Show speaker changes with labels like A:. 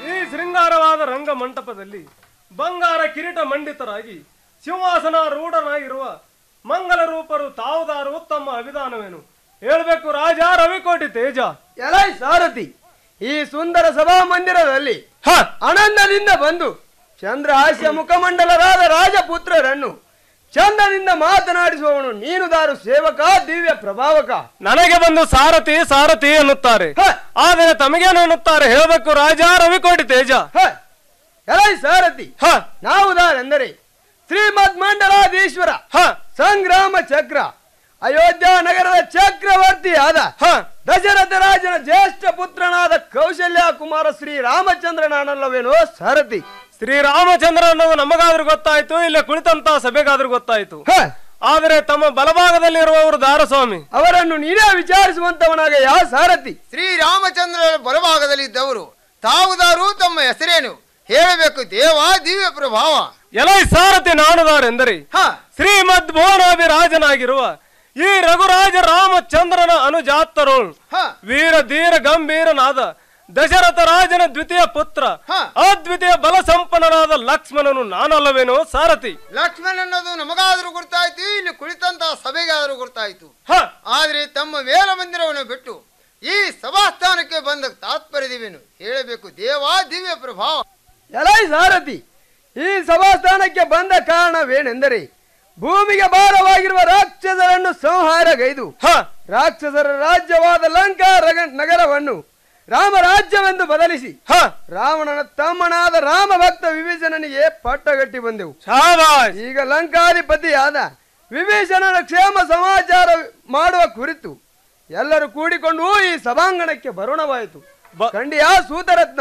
A: ಈ ಶೃಂಗಾರವಾದ ರಂಗ ಮಂಟಪದಲ್ಲಿ ಬಂಗಾರ ಕಿರೀಟ ಮಂಡಿತರಾಗಿ ಸಿಂಹಾಸನ ರೂಢನಾಗಿರುವ ಮಂಗಲ ರೂಪರು ತಾವುದಾರು ತಮ್ಮ ಅಭಿಧಾನವೇನು ಹೇಳ್ಬೇಕು ರಾಜ ರವಿಕೋಟಿ ತೇಜ
B: ಎಲೈ ಸಾರಥಿ ಈ ಸುಂದರ ಸಭಾ ಮಂದಿರದಲ್ಲಿ
A: ಹ
B: ಆನಂದದಿಂದ ಬಂದು ಚಂದ್ರಹಾಸ್ಯ ಮುಖಮಂಡಲರಾದ ರಾಜಪುತ್ರರನ್ನು ಚಂದದಿಂದ ಮಾತನಾಡಿಸುವವನು ನೀನು ದಾರು ಸೇವಕ ದಿವ್ಯ ಪ್ರಭಾವಕ
A: ನನಗೆ ಬಂದು ಸಾರಥಿ ಸಾರಥಿ ಎನ್ನುತ್ತಾರೆ
B: ಹ,
A: ಆದರೆ ತಮಗೇನು ಎನ್ನುತ್ತಾರೆ ಹೇಳ್ಬೇಕು ರಾಜ ರವಿಕೋಟಿ ತೇಜ
B: ಹ. ಎಲೈ ಸಾರಥಿ
A: ಹ
B: ನಾವು ದಾರೆಂದರೆ ಶ್ರೀಮದ್ ಮಂಡಲಾಧೀಶ್ವರ
A: ಹ
B: ಸಂಗ್ರಾಮ ಚಕ್ರ ಅಯೋಧ್ಯ ನಗರದ ಚಕ್ರವರ್ತಿ ಆದ
A: ಹ
B: ದಶರಥ ರಾಜನ ಜ್ಯೇಷ್ಠ ಪುತ್ರನಾದ ಕೌಶಲ್ಯ ಕುಮಾರ ಶ್ರೀ ರಾಮಚಂದ್ರನಾನಲ್ಲವೇನೋ ಸಾರಥಿ
A: ಶ್ರೀರಾಮಚಂದ್ರ ಅನ್ನೋದು ನಮಗಾದ್ರೂ ಗೊತ್ತಾಯ್ತು ಇಲ್ಲ ಕುಳಿತಂತ ಸಭೆಗಾದ್ರೂ ಗೊತ್ತಾಯ್ತು
B: ಹ,
A: ಆದರೆ ತಮ್ಮ ಬಲಭಾಗದಲ್ಲಿರುವವರು ದಾರಸ್ವಾಮಿ
B: ಅವರನ್ನು ನೀನೇ ವಿಚಾರಿಸುವಂತವನಾಗ ಯಾವ ಸಾರಥಿ
C: ಶ್ರೀರಾಮಚಂದ್ರರ ಬಲಭಾಗದಲ್ಲಿದ್ದವರು ತಾವುದಾರು ತಮ್ಮ ಹೆಸರೇನು ಹೇಳಬೇಕು ದೇವ ದಿವ್ಯ ಪ್ರಭಾವ
A: ಎಲೈ ಸಾರಥಿ ನಾನುದಾರೆಂದರೆ
C: ಹ
A: ಶ್ರೀಮದ್ ಭುವನಾಭಿರಾಜನಾಗಿರುವ ಈ ರಘುರಾಜ ರಾಮಚಂದ್ರನ ಅನುಜಾತರೋಳ್
C: ಹ
A: ವೀರ ಧೀರ ಗಂಭೀರನಾದ ದಶರಥ ರಾಜನ ದ್ವಿತೀಯ ಪುತ್ರ
C: ಹ.
A: ಅದ್ವಿತೀಯ ಬಲ ಸಂಪನ್ನನಾದ ಲಕ್ಷ್ಮಣನು ನಾನಲ್ಲವೇನೋ ಸಾರಥಿ
C: ಲಕ್ಷ್ಮಣ ಅನ್ನೋದು ನಮಗಾದ್ರೂ ಗುರ್ತಾಯ್ತು ಇಲ್ಲಿ ಕುಳಿತಂತ ಸಭೆಗಾದ್ರೂ ಗುರ್ತಾಯ್ತು
A: ಹ
C: ಆದ್ರೆ ತಮ್ಮ ವೇಲ ಮಂದಿರವನ್ನು ಬಿಟ್ಟು ಈ ಸಭಾಸ್ಥಾನಕ್ಕೆ ಬಂದ ತಾತ್ಪರ್ಯದೇವೇನು ಹೇಳಬೇಕು ದೇವ ದಿವ್ಯ ಪ್ರಭಾವ
B: ಎಲೈ ಸಾರಥಿ ಈ ಸಭಾಸ್ಥಾನಕ್ಕೆ ಬಂದ ಕಾರಣವೇನೆಂದರೆ ಭೂಮಿಗೆ ಭಾರವಾಗಿರುವ ರಾಕ್ಷಸರನ್ನು ಸಂಹಾರಗೈದು
A: ಹ
B: ರಾಕ್ಷಸರ ರಾಜ್ಯವಾದ ಲಂಕಾ ರಗ- ನಗರವನ್ನು ರಾಮರಾಜ್ಯವೆಂದು ಬದಲಿಸಿ
A: ಹ
B: ರಾವಣನ ತಮ್ಮನಾದ ರಾಮ ಭಕ್ತ ವಿಭೀಷಣನಿಗೆ ಪಟ್ಟಗಟ್ಟಿ ಬಂದೆವು
A: ಶಾಬಾಷ್
B: ಈಗ ಲಂಕಾಧಿಪತಿಯಾದ ವಿಭೀಷಣನ ಕ್ಷೇಮ ಸಮಾಚಾರ ಮಾಡುವ ಕುರಿತು ಎಲ್ಲರೂ ಕೂಡಿಕೊಂಡು ಈ ಸಭಾಂಗಣಕ್ಕೆ ಬರೋಣವಾಯಿತು
A: ಬ-
B: ಖಂಡಿಯ ಸೂತರತ್ನ